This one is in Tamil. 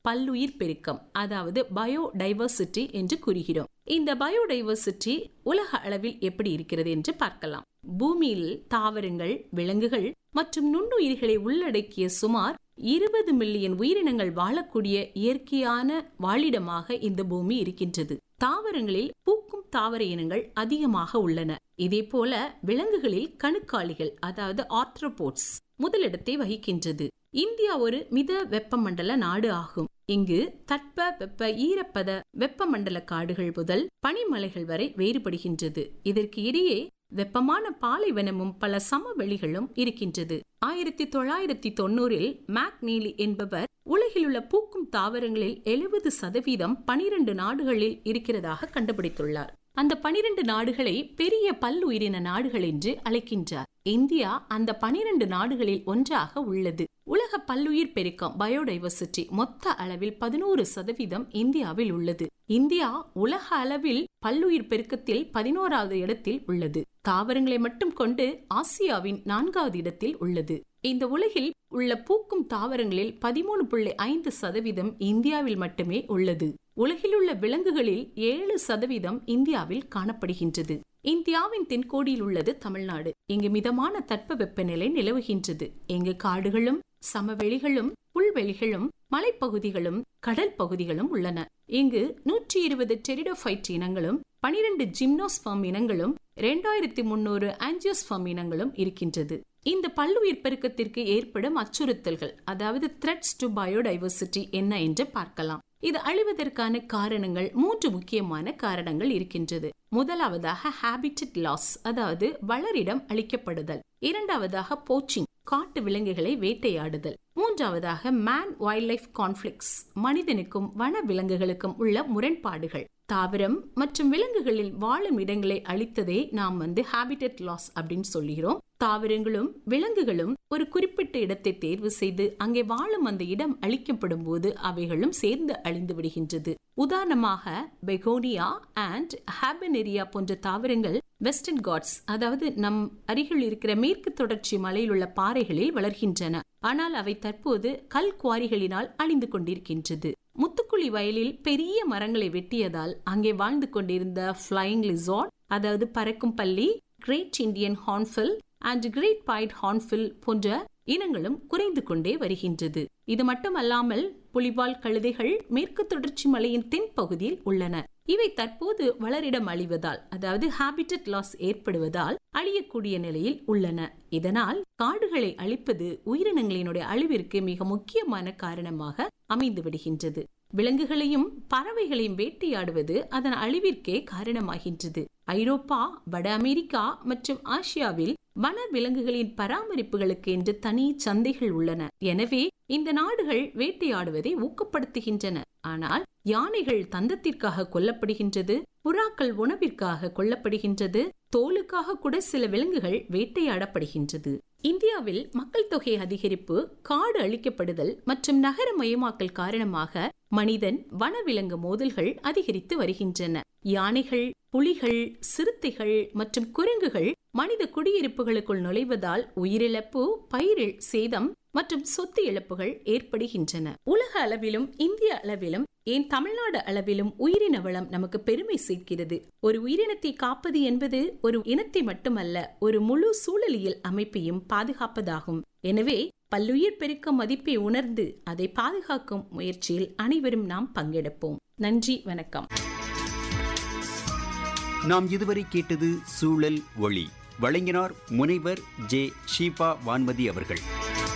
பல்லுயிர் பெருக்கம் அதாவது பயோடைவர்சிட்டி என்று கூறுகிறோம் இந்த பயோடைவர்சிட்டி உலக அளவில் எப்படி இருக்கிறது என்று பார்க்கலாம் பூமியில் தாவரங்கள் விலங்குகள் மற்றும் நுண்ணுயிர்களை உள்ளடக்கிய சுமார் இருபது மில்லியன் உயிரினங்கள் வாழக்கூடிய இயற்கையான வாழிடமாக இந்த பூமி இருக்கின்றது தாவரங்களில் பூக்கும் தாவர இனங்கள் அதிகமாக உள்ளன இதே போல விலங்குகளில் கணுக்காலிகள் அதாவது ஆர்த்ரோபோட்ஸ் முதலிடத்தை வகிக்கின்றது இந்தியா ஒரு மித வெப்பமண்டல நாடு ஆகும் இங்கு தட்ப வெப்ப ஈரப்பத வெப்பமண்டல காடுகள் முதல் பனிமலைகள் வரை வேறுபடுகின்றது இதற்கு இடையே வெப்பமான பாலைவனமும் பல சமவெளிகளும் இருக்கின்றது ஆயிரத்தி தொள்ளாயிரத்தி தொண்ணூறில் மேக் நீலி என்பவர் உலகிலுள்ள பூக்கும் தாவரங்களில் எழுபது சதவீதம் பனிரெண்டு நாடுகளில் இருக்கிறதாக கண்டுபிடித்துள்ளார் அந்த பனிரெண்டு நாடுகளை பெரிய பல்லுயிரின நாடுகள் என்று அழைக்கின்றார் இந்தியா அந்த பனிரெண்டு நாடுகளில் ஒன்றாக உள்ளது உலக பல்லுயிர் பெருக்கம் பயோடைவர்சிட்டி மொத்த அளவில் பதினோரு சதவீதம் இந்தியாவில் உள்ளது இந்தியா உலக அளவில் பல்லுயிர் பெருக்கத்தில் பதினோராவது இடத்தில் உள்ளது தாவரங்களை மட்டும் கொண்டு ஆசியாவின் நான்காவது இடத்தில் உள்ளது இந்த உலகில் உள்ள பூக்கும் தாவரங்களில் பதிமூணு புள்ளி ஐந்து சதவீதம் இந்தியாவில் மட்டுமே உள்ளது உலகிலுள்ள விலங்குகளில் ஏழு சதவீதம் இந்தியாவில் காணப்படுகின்றது இந்தியாவின் தென்கோடியில் உள்ளது தமிழ்நாடு இங்கு மிதமான தட்பவெப்பநிலை நிலவுகின்றது இங்கு காடுகளும் சமவெளிகளும் புல்வெளிகளும் மலைப்பகுதிகளும் கடல் பகுதிகளும் உள்ளன இங்கு நூற்றி இருபது டெரிடோஃபைட் இனங்களும் பனிரெண்டு ஜிம்னோஸ்பாம் இனங்களும் இரண்டாயிரத்தி முன்னூறு ஆஞ்சியோஸ்பாம் இனங்களும் இருக்கின்றது இந்த பல்லுயிர் பெருக்கத்திற்கு ஏற்படும் அச்சுறுத்தல்கள் அதாவது த்ரெட்ஸ் டு பயோடைவர்சிட்டி என்ன என்று பார்க்கலாம் இது அழிவதற்கான காரணங்கள் மூன்று முக்கியமான காரணங்கள் இருக்கின்றது முதலாவதாக ஹாபிட்டட் லாஸ் அதாவது வளரிடம் அளிக்கப்படுதல் இரண்டாவதாக போச்சிங் காட்டு விலங்குகளை வேட்டையாடுதல் மூன்றாவதாக மேன் வைல்ட் லைஃப் கான்ஃபிளிக்ஸ் மனிதனுக்கும் வன விலங்குகளுக்கும் உள்ள முரண்பாடுகள் தாவரம் மற்றும் விலங்குகளில் வாழும் இடங்களை அழித்ததே நாம் வந்து ஹாபிட்டட் லாஸ் அப்படின்னு சொல்லுகிறோம் தாவரங்களும் விலங்குகளும் ஒரு குறிப்பிட்ட இடத்தை தேர்வு செய்து அங்கே வாழும் அந்த இடம் அழிக்கப்படும் போது அவைகளும் சேர்ந்து அழிந்து விடுகின்றது உதாரணமாக பெகோனியா அண்ட் ஹாபனெரியா போன்ற தாவரங்கள் வெஸ்டர்ன் காட்ஸ் அதாவது நம் அருகில் இருக்கிற மேற்கு தொடர்ச்சி மலையில் உள்ள பாறைகளில் வளர்கின்றன ஆனால் அவை தற்போது கல் குவாரிகளினால் அழிந்து கொண்டிருக்கின்றது முத்துக்குழி வயலில் பெரிய மரங்களை வெட்டியதால் அங்கே வாழ்ந்து கொண்டிருந்த ஃபிளைங் லிசார்ட் அதாவது பறக்கும் பள்ளி great Indian hornbill and great pied hornbill போன்ற இனங்களும் குறைந்து கொண்டே வருகின்றது இது மட்டுமல்லாமல் புலிவால் கழுதைகள் மேற்கு தொடர்ச்சி மலையின் தென் பகுதியில் உள்ளன இவை தற்போது வளரிடம் அழிவதால் அதாவது ஹாபிட்டட் லாஸ் ஏற்படுவதால் அழியக்கூடிய நிலையில் உள்ளன இதனால் காடுகளை அழிப்பது உயிரினங்களினுடைய அழிவிற்கு மிக முக்கியமான காரணமாக அமைந்து விடுகின்றது விலங்குகளையும் பறவைகளையும் வேட்டையாடுவது அதன் அழிவிற்கே காரணமாகின்றது ஐரோப்பா வட அமெரிக்கா மற்றும் ஆசியாவில் வன விலங்குகளின் பராமரிப்புகளுக்கு என்று தனி சந்தைகள் உள்ளன எனவே இந்த நாடுகள் வேட்டையாடுவதை ஊக்கப்படுத்துகின்றன ஆனால் யானைகள் தந்தத்திற்காக கொல்லப்படுகின்றது புறாக்கள் உணவிற்காக கொல்லப்படுகின்றது தோலுக்காக கூட சில விலங்குகள் வேட்டையாடப்படுகின்றது இந்தியாவில் மக்கள் தொகை அதிகரிப்பு காடு அழிக்கப்படுதல் மற்றும் நகரமயமாக்கல் காரணமாக மனிதன் வனவிலங்கு மோதல்கள் அதிகரித்து வருகின்றன யானைகள் புலிகள் சிறுத்தைகள் மற்றும் குரங்குகள் மனித குடியிருப்புகளுக்குள் நுழைவதால் உயிரிழப்பு பயிரில் சேதம் மற்றும் சொத்து இழப்புகள் ஏற்படுகின்றன உலக அளவிலும் இந்திய அளவிலும் ஏன் தமிழ்நாடு அளவிலும் உயிரின வளம் நமக்கு பெருமை சேர்க்கிறது ஒரு உயிரினத்தை காப்பது என்பது ஒரு இனத்தை மட்டுமல்ல ஒரு முழு சூழலியல் அமைப்பையும் பாதுகாப்பதாகும் எனவே பல்லுயிர் பெருக்க மதிப்பை உணர்ந்து அதை பாதுகாக்கும் முயற்சியில் அனைவரும் நாம் பங்கெடுப்போம் நன்றி வணக்கம் நாம் இதுவரை கேட்டது சூழல் ஒளி வழங்கினார் முனைவர் ஜே ஷீபா வான்மதி அவர்கள்